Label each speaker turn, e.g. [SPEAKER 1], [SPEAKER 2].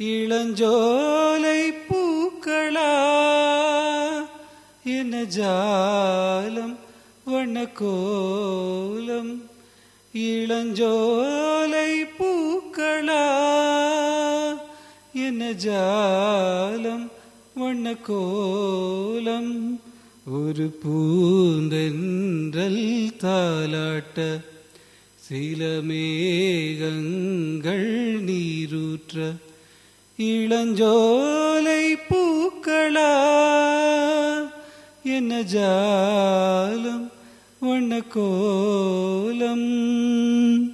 [SPEAKER 1] இளஞ்சோலை பூக்களா என ஜாலம் வண்ணக்கோலம் இளஞ்சோலை பூக்களா என ஜாலம் வண்ணக்கோலம் ஒரு பூந்தென்றல் தாலாட்ட சில மேகங்கள் நீரூற்ற இளஞ்சோலை பூக்களா என்ன ஜாலம் வண்ணக்கோலம்